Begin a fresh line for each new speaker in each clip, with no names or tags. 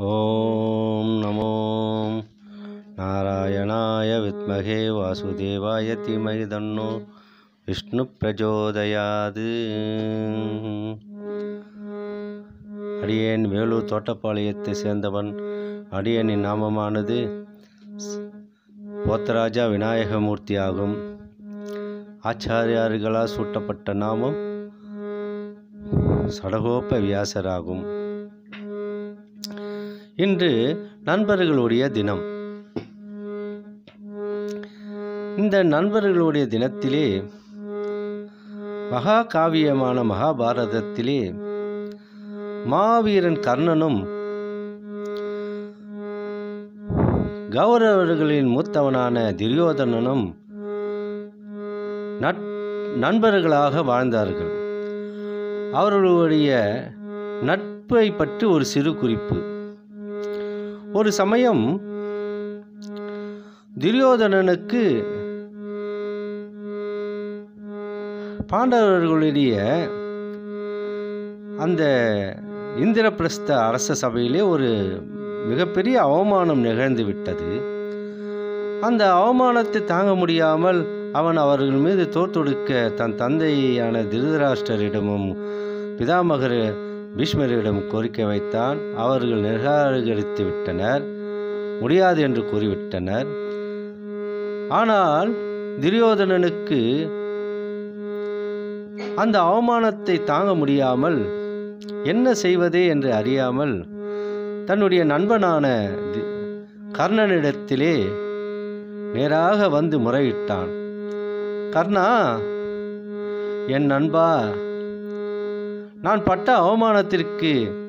ॐ नमो नारायणाय विद्महे वासुदेवाय धीमहि तन्नो விஷ்ணுப்பிரஜோதயாது அடியேன் வேலூர் தோட்டப்பாளையத்தை சேர்ந்தவன் அடியேனின் நாமமானது போத்தராஜா விநாயகமூர்த்தி ஆகும் ஆச்சாரியார்களால் சூட்டப்பட்ட நாமம் சடகோப வியாசராகும் இன்று நண்பர்களுடைய தினம் இந்த நண்பர்களுடைய தினத்திலே மகா காவியமான மகாபாரதத்திலே மாவீரன் கர்ணனும் கௌரவர்களின் மூத்தவனான துரியோதனனும் நட் நண்பர்களாக வாழ்ந்தார்கள் அவர்களுடைய நட்பை பற்றி ஒரு சிறு குறிப்பு ஒரு சமயம் துரியோதனனுக்கு பாண்டவர்களுடைய அந்த இந்திரபிரஸ்த அரச சபையிலே ஒரு மிகப்பெரிய அவமானம் நிகழ்ந்து விட்டது அந்த அவமானத்தை தாங்க முடியாமல் அவன் அவர்கள் மீது தோற்தொடுக்க தன் தந்தையான திருதராஷ்டரிடமும் பிதாமகர் பீஷ்மரிடம் கோரிக்கை வைத்தான் அவர்கள் நிராகரித்து விட்டனர் முடியாது என்று கூறிவிட்டனர் ஆனால் துரியோதனனுக்கு அந்த அவமானத்தை தாங்க முடியாமல் என்ன செய்வதே என்று அறியாமல் தன்னுடைய நண்பனான தி- கர்ணனிடத்திலே நேராக வந்து முறையிட்டான் கர்ணா என் நண்பா நான் பட்ட அவமானத்திற்கு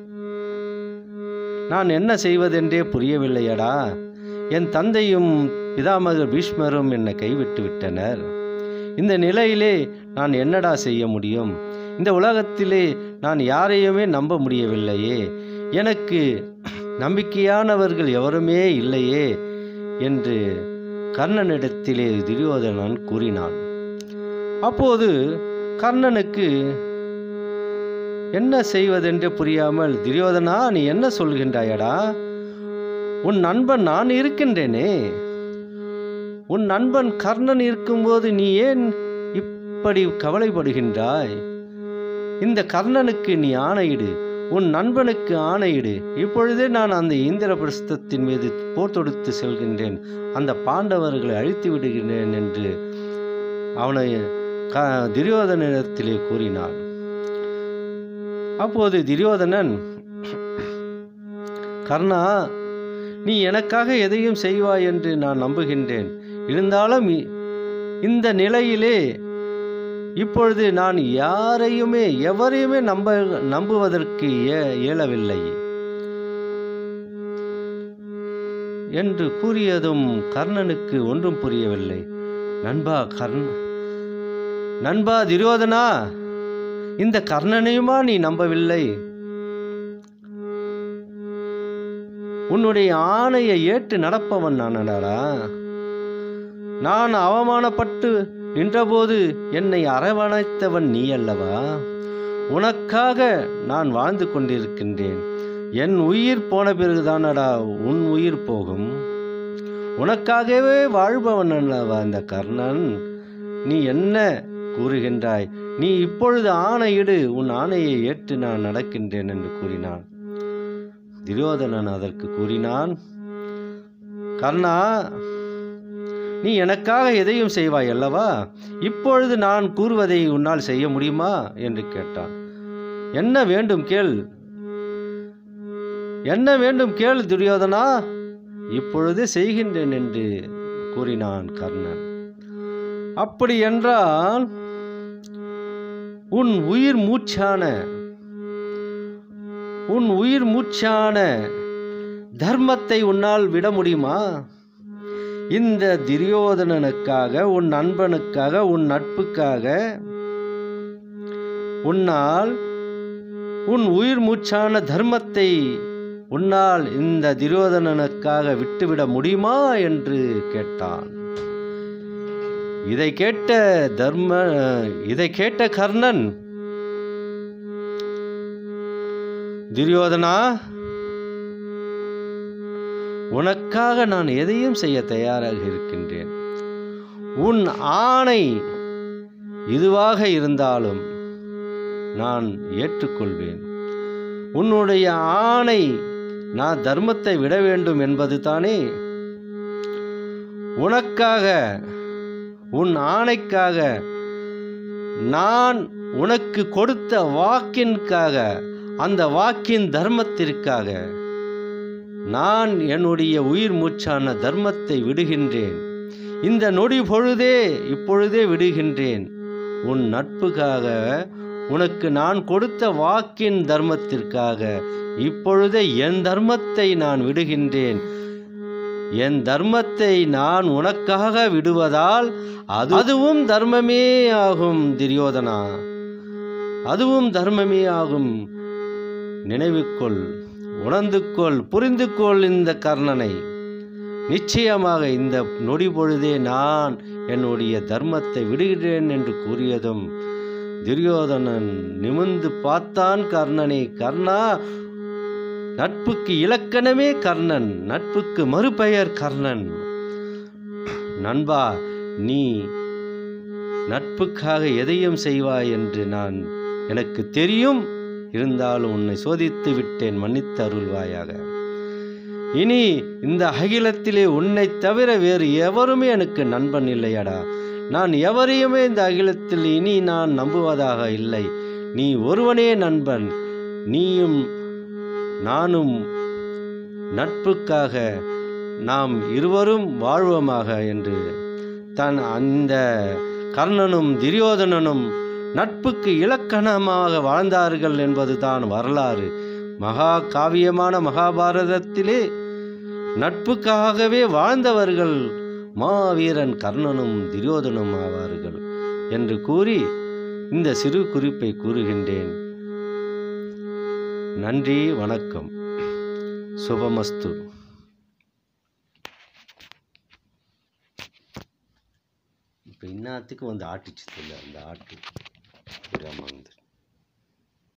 நான் என்ன செய்வதென்றே புரியவில்லையடா என் தந்தையும் பிதாமகர் பீஷ்மரும் என்னை கைவிட்டு விட்டனர் இந்த நிலையிலே நான் என்னடா செய்ய முடியும் இந்த உலகத்திலே நான் யாரையுமே நம்ப முடியவில்லையே எனக்கு நம்பிக்கையானவர்கள் எவருமே இல்லையே என்று கர்ணனிடத்திலே துரியோதனன் கூறினான் அப்போது கர்ணனுக்கு என்ன செய்வதென்று புரியாமல் துரியோதனா நீ என்ன சொல்கின்றாயடா உன் நண்பன் நான் இருக்கின்றேனே உன் நண்பன் கர்ணன் இருக்கும்போது நீ ஏன் இப்படி கவலைப்படுகின்றாய் இந்த கர்ணனுக்கு நீ ஆணையிடு உன் நண்பனுக்கு ஆணையிடு இப்பொழுதே நான் அந்த இந்திரபிரஸ்தத்தின் மீது போர் தொடுத்து செல்கின்றேன் அந்த பாண்டவர்களை அழித்து விடுகிறேன் என்று அவனை க துரியோதனிடத்திலே கூறினான் அப்போது துரியோதனன் கர்ணா நீ எனக்காக எதையும் செய்வாய் என்று நான் நம்புகின்றேன் இருந்தாலும் இ- இந்த நிலையிலே இப்பொழுது நான் யாரையுமே எவரையுமே நம்ப நம்புவதற்கு இய- இயலவில்லை என்று கூறியதும் கர்ணனுக்கு ஒன்றும் புரியவில்லை நண்பா கர்ண நண்பா துரியோதனா இந்த கர்ணனையுமா நீ நம்பவில்லை உன்னுடைய ஆணையை ஏற்று நடப்பவன் நானடா நான் அவமானப்பட்டு நின்றபோது என்னை அரவணைத்தவன் நீ அல்லவா உனக்காக நான் வாழ்ந்து கொண்டிருக்கின்றேன் என் உயிர் போன பிறகுதானடா உன் உயிர் போகும் உனக்காகவே வாழ்பவன் அல்லவா இந்த கர்ணன் நீ என்ன கூறுகின்றாய் நீ இப்பொழுது ஆணையிடு உன் ஆணையை ஏற்று நான் நடக்கின்றேன் என்று கூறினான் துரியோதனன் அதற்கு கூறினான் கர்ணா நீ எனக்காக எதையும் செய்வாய் அல்லவா இப்பொழுது நான் கூறுவதை உன்னால் செய்ய முடியுமா என்று கேட்டான் என்ன வேண்டும் கேள் என்ன வேண்டும் கேள் துரியோதனா இப்பொழுது செய்கின்றேன் என்று கூறினான் கர்ணன் அப்படி என்றால் உன் உயிர் மூச்சான உன் உயிர் மூச்சான தர்மத்தை உன்னால் விட முடியுமா இந்த துரியோதனனுக்காக உன் நண்பனுக்காக உன் நட்புக்காக உன்னால் உன் உயிர் மூச்சான தர்மத்தை உன்னால் இந்த துரியோதனனுக்காக விட்டுவிட முடியுமா என்று கேட்டான் இதை கேட்ட தர்ம இதை கேட்ட கர்ணன் துரியோதனா உனக்காக நான் எதையும் செய்ய தயாராக இருக்கின்றேன் உன் ஆணை இதுவாக இருந்தாலும் நான் ஏற்றுக்கொள்வேன் உன்னுடைய ஆணை நான் தர்மத்தை விட வேண்டும் என்பது தானே உனக்காக உன் ஆணைக்காக நான் உனக்கு கொடுத்த வாக்கின்காக அந்த வாக்கின் தர்மத்திற்காக நான் என்னுடைய உயிர் மூச்சான தர்மத்தை விடுகின்றேன் இந்த நொடி பொழுதே இப்பொழுதே விடுகின்றேன் உன் நட்புக்காக உனக்கு நான் கொடுத்த வாக்கின் தர்மத்திற்காக இப்பொழுதே என் தர்மத்தை நான் விடுகின்றேன் என் தர்மத்தை நான் உனக்காக விடுவதால் அது அதுவும் தர்மமே ஆகும் துரியோதனா அதுவும் தர்மமே ஆகும் நினைவுக்கொள் உணர்ந்து கொள் புரிந்து கொள் இந்த கர்ணனை நிச்சயமாக இந்த நொடி பொழுதே நான் என்னுடைய தர்மத்தை விடுகிறேன் என்று கூறியதும் துரியோதனன் நிமிர்ந்து பார்த்தான் கர்ணனை கர்ணா நட்புக்கு இலக்கணமே கர்ணன் நட்புக்கு மறுபெயர் கர்ணன் நண்பா நீ நட்புக்காக எதையும் செய்வாய் என்று நான் எனக்கு தெரியும் இருந்தாலும் உன்னை சோதித்து விட்டேன் மன்னித்து அருள்வாயாக இனி இந்த அகிலத்திலே உன்னை தவிர வேறு எவருமே எனக்கு நண்பன் இல்லையடா நான் எவரையுமே இந்த அகிலத்தில் இனி நான் நம்புவதாக இல்லை நீ ஒருவனே நண்பன் நீயும் நானும் நட்புக்காக நாம் இருவரும் வாழ்வோமாக என்று தன் அந்த கர்ணனும் துரியோதனனும் நட்புக்கு இலக்கணமாக வாழ்ந்தார்கள் என்பதுதான் வரலாறு மகா காவியமான மகாபாரதத்திலே நட்புக்காகவே வாழ்ந்தவர்கள் மாவீரன் கர்ணனும் துரியோதனும் ஆவார்கள் என்று கூறி இந்த சிறு குறிப்பை கூறுகின்றேன் நன்றி வணக்கம் சுபமஸ்து இப்போ இன்னாத்துக்கு வந்து ஆட்டிச்சு தெரியல அந்த ஆட்டு தெரியாம வந்து